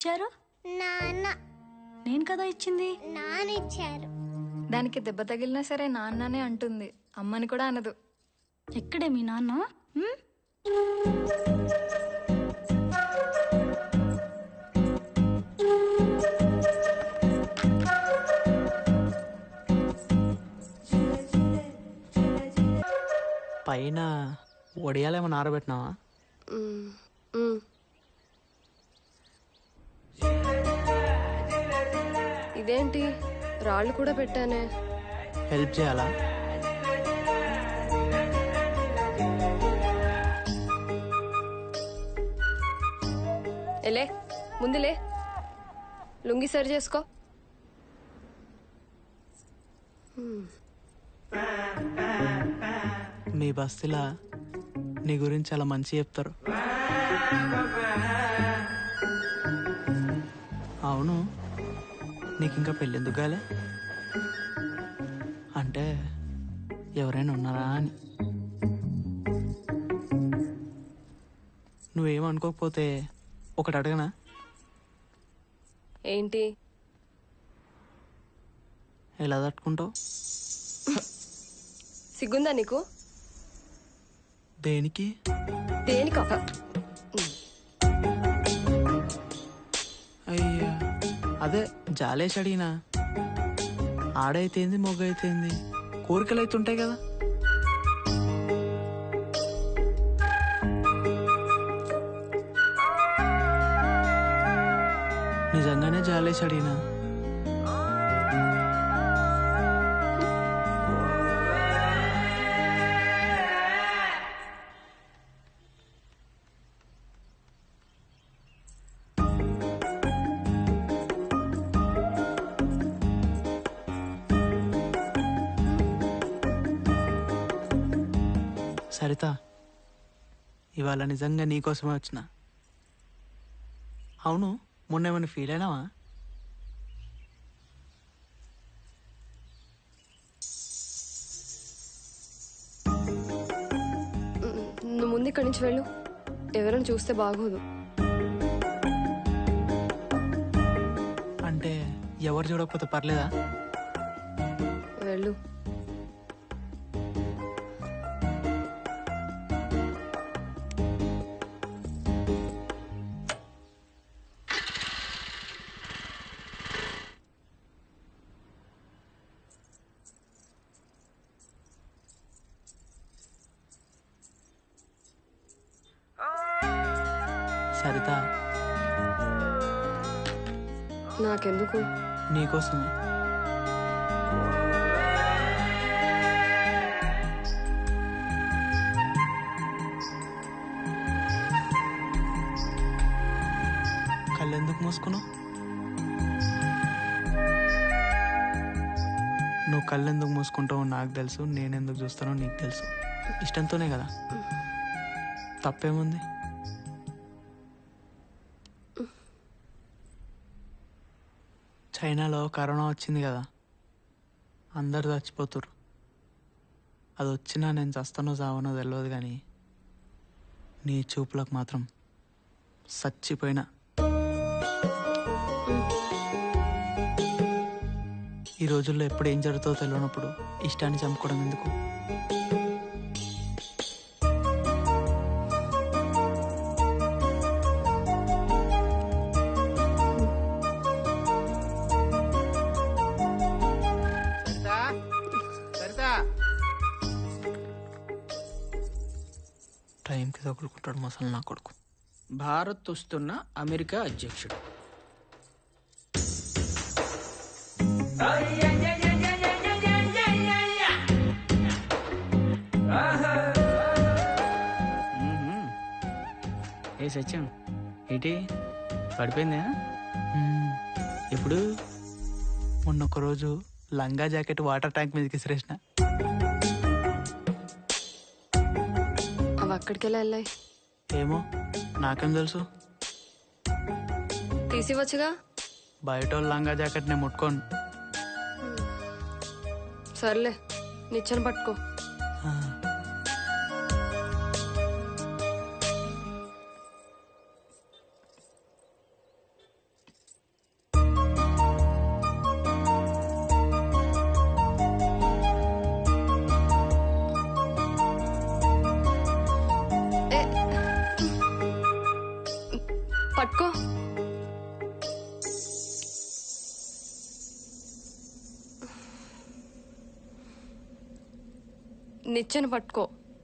ఎవరిచ్చారు నాన్న నేను కదా ఇచ్చింది నానిచ్చారు దానికి దెబ్బ తగిలినా సరే నాన్ననే అంటుంది అమ్మని కూడా అనదు ఎక్కడే మీ నాన్న హ్మ్? పైన వడియాలేమో ఆరబెట్టినావా ఇదేంటి రాళ్ళు కూడా పెట్టానే హెల్ప్ చేయాలా ఎలే ముందులే లుంగి సరి చేసుకో మీ బస్తీలా నీ గురించి చాలా మంచి చెప్తారు అవును నీకు ఇంకా పెళ్ళి ఎందుకు కాలే అంటే ఎవరైనా ఉన్నారా అని నువ్వేమనుకోకపోతే ఒకటి అడగనా ఏంటి ఎలా తట్టుకుంటావు సిగ్గుందా నీకు దేనికి దేనికా అయ్యా అదే జాలేసి అడిగినా ఆడైతేంది మొగ్గ అయితేంది కోరికలు అయితే ఉంటాయి కదా నిజంగానే జాలేసి అడిగినా సరిత ఇవాళ నిజంగా నీకోసమే వచ్చిన అవును మొన్న ఏమైనా ఫీల్ అయినావా నువ్వు ముందు ఇక్కడి నుంచి వెళ్ళు ఎవరైనా చూస్తే బాగోదు అంటే ఎవరు చూడకపోతే పర్లేదా వెళ్ళు సరిత నాకెందుకు నీకోసమే కళ్ళెందుకు మూసుకున్నావు నువ్వు కళ్ళెందుకు మూసుకుంటావో నాకు తెలుసు నేనెందుకు చూస్తానో నీకు తెలుసు ఇష్టంతోనే కదా తప్పేముంది చైనాలో కరోనా వచ్చింది కదా అందరు చచ్చిపోతురు అది వచ్చినా నేను చస్తానో చావనో తెలియదు కానీ నీ చూపులకు మాత్రం చచ్చిపోయినా ఈ రోజుల్లో ఎప్పుడు ఏం జరుగుతుందో తెలియనప్పుడు ఇష్టాన్ని చంపుకోవడం ఎందుకు సరితా సరితా టైంకి తగులుకుంటాడు మసలు నా కొడుకు భారత్ వస్తున్న అమెరికా అధ్యక్షుడు మ్మ్. ఏ సత్యం ఏంటి పడిపోయిందా మ్మ్. ఎప్పుడు మొన్న ఒక రోజు లంగా జాకెట్ వాటర్ ట్యాంక్ మీదకి విసిరేసిన అవి అక్కడికి ఎలా వెళ్ళాయి ఏమో నాకేం తెలుసు తీసివచ్చుగా బయట వాళ్ళ లంగా జాకెట్ నేను ముట్టుకోను సర్లే నిచ్చెన పట్టుకో ఆ. నిచ్చెన పట్టుకో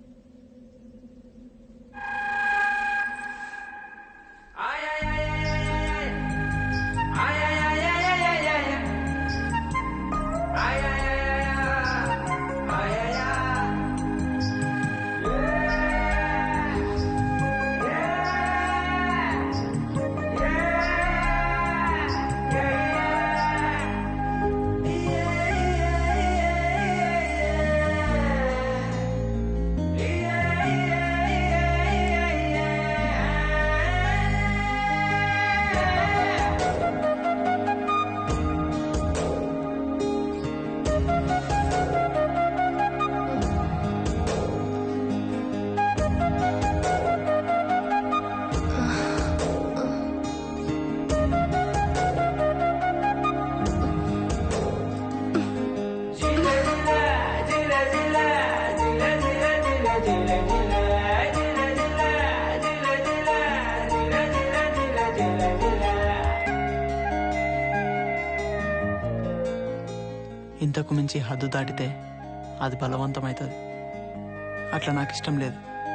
ఇంతకు మించి హద్దు దాటితే అది బలవంతమవుతుంది అట్లా నాకు ఇష్టం లేదు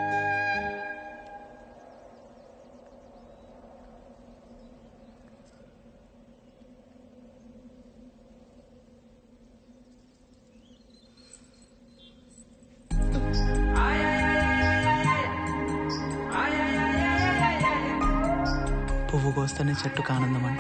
పువ్వు కోస్తేనే చెట్టుకు ఆనందం అంట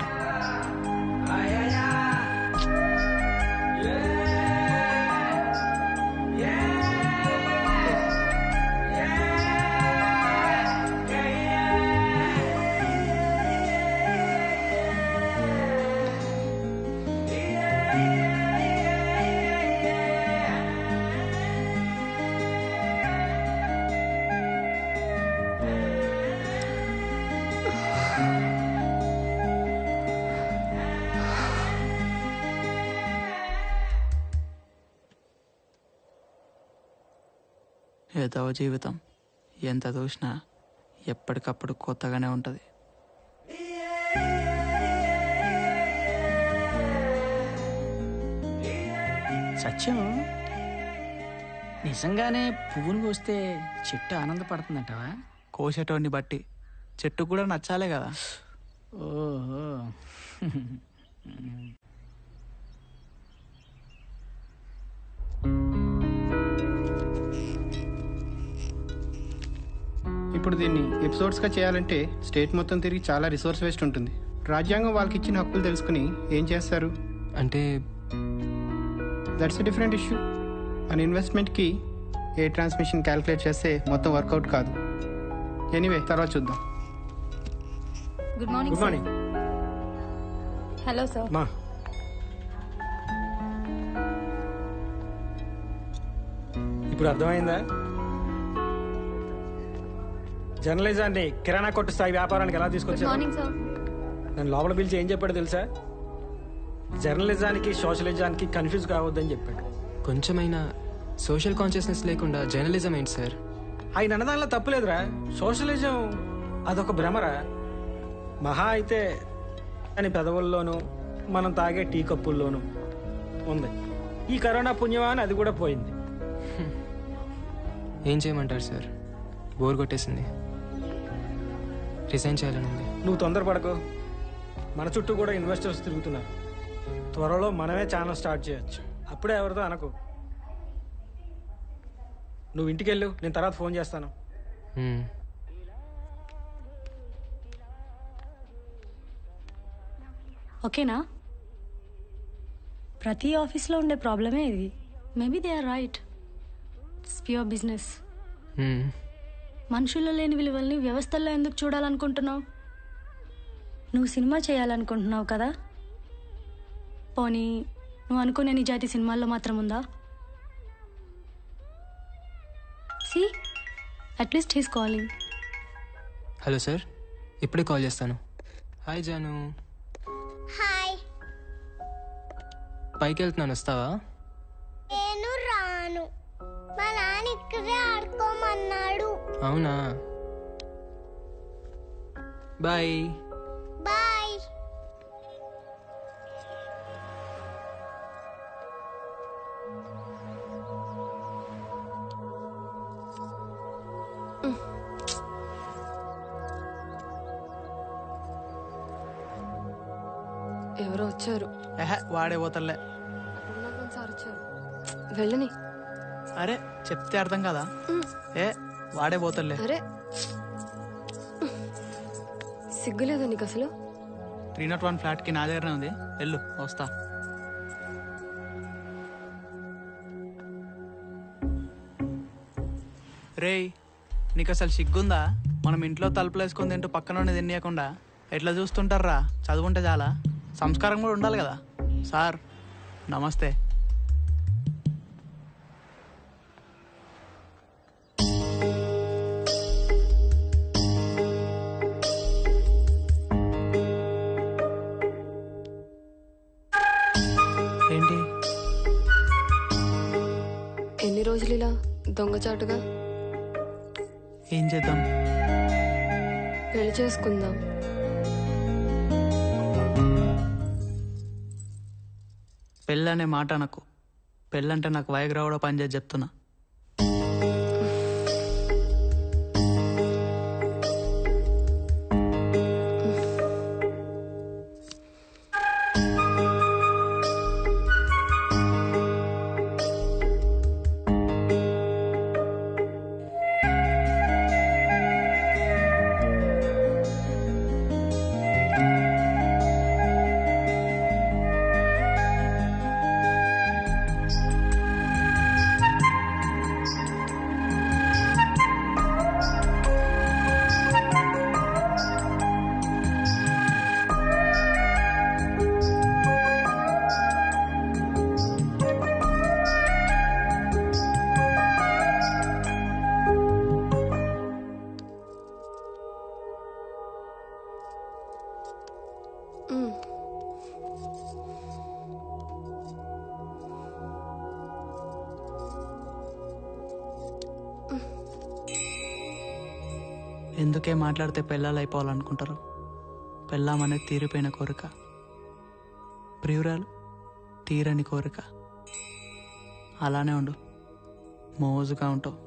ఏదో జీవితం ఎంత చూసినా ఎప్పటికప్పుడు కొత్తగానే ఉంటుంది సత్యం నిజంగానే పువ్వును కోస్తే చెట్టు ఆనందపడుతుందంటావా కోసేటోడిని బట్టి చెట్టు కూడా నచ్చాలే కదా ఓహో ఇప్పుడు దీన్ని ఎపిసోడ్స్గా చేయాలంటే స్టేట్ మొత్తం తిరిగి చాలా రిసోర్స్ వేస్ట్ ఉంటుంది రాజ్యాంగం వాళ్ళకి ఇచ్చిన హక్కులు తెలుసుకుని ఏం చేస్తారు అంటే దట్స్ ఎ డిఫరెంట్ ఇష్యూ మన ఇన్వెస్ట్మెంట్కి ఏ ట్రాన్స్మిషన్ క్యాలిక్యులేట్ చేస్తే మొత్తం వర్కౌట్ కాదు ఎనీవే తర్వాత చూద్దాం good morning good morning hello sir మా ఇప్పుడు అర్థమైందా జర్నలిజాన్ని కిరాణా కొట్టు స్థాయి వ్యాపారానికి ఎలా గుడ్ తీసుకొచ్చారు మార్నింగ్ సార్ నన్ను లోపల పిలిచి ఏం చెప్పాడు తెలుసా జర్నలిజానికి సోషలిజానికి కన్ఫ్యూజ్ కావద్దని చెప్పాడు కొంచెమైనా సోషల్ కాన్షియస్నెస్ లేకుండా జర్నలిజం ఏంటి సార్ ఆయన అన్నదానిలో తప్పులేదురా సోషలిజం అదొక భ్రమరా మహా అయితే అని పెదవుల్లోనూ మనం తాగే టీ కప్పుల్లోనూ ఉంది ఈ కరోనా పుణ్యమా అని అది కూడా పోయింది ఏం చేయమంటారు సార్ బోర్ కొట్టేసింది రిజైన్ చేయాలని ఉంది నువ్వు తొందరపడకు మన చుట్టూ కూడా ఇన్వెస్టర్స్ తిరుగుతున్నారు త్వరలో మనమే ఛానల్ స్టార్ట్ చేయొచ్చు అప్పుడే ఎవరితో అనకు నువ్వు ఇంటికి వెళ్ళు నేను తర్వాత ఫోన్ చేస్తాను మ్మ్. ఓకేనా ప్రతి ఆఫీస్లో ఉండే ప్రాబ్లమే ఇది maybe they are right it's pure business hmm. మనుషుల్లో లేని విలువల్ని వ్యవస్థల్లో ఎందుకు చూడాలనుకుంటున్నావు నువ్వు సినిమా చేయాలనుకుంటున్నావు కదా పోనీ నువ్వు అనుకునే నిజాయితీ సినిమాల్లో మాత్రం ఉందా see at least he's calling hello sir ఇప్పుడే కాల్ చేస్తాను హాయ్ జాను హాయ్ పైకి వెళ్తున్నాను వస్తావా నేను రాను మా నాన్న ఇక్కడే ఆడుకోమన్నాడు అవునా బాయ్ బాయ్ ఎవరో వచ్చారు ఏహే వాడే పోతలే ఉన్నటువంటి సార్ వచ్చారు వెళ్ళని అరే చెప్తే అర్థం కదా ఏ వాడే పోతలే అరే సిగ్గులేదా నీకు అసలు త్రీ నాట్ వన్ ఫ్లాట్కి నా దగ్గరనే ఉంది వెళ్ళు వస్తా రేయ్ నీకు అసలు సిగ్గుందా మనం ఇంట్లో తలుపులు వేసుకొని తింటూ పక్కన తినేయకుండా ఎట్లా చూస్తుంటారా చదువుంటే చాలా సంస్కారం కూడా ఉండాలి కదా సార్ నమస్తే ఏంటి ఎన్ని రోజులు ఇలా దొంగచాటుగా ఏం చేద్దాం పెళ్లి చేసుకుందాం పెళ్ళనే మాట నాకు పెళ్ళంటే నాకు వైగ్రా కూడా పనిచేసి చెప్తున్నా ఉమ్. ఎందుకే మాట్లాడితే పెళ్ళాలు అయిపోవాలనుకుంటారు పెళ్ళామనేది తీరిపోయిన కోరిక ప్రియురాలు తీరని కోరిక అలానే ఉండు మోజుగా ఉంటావు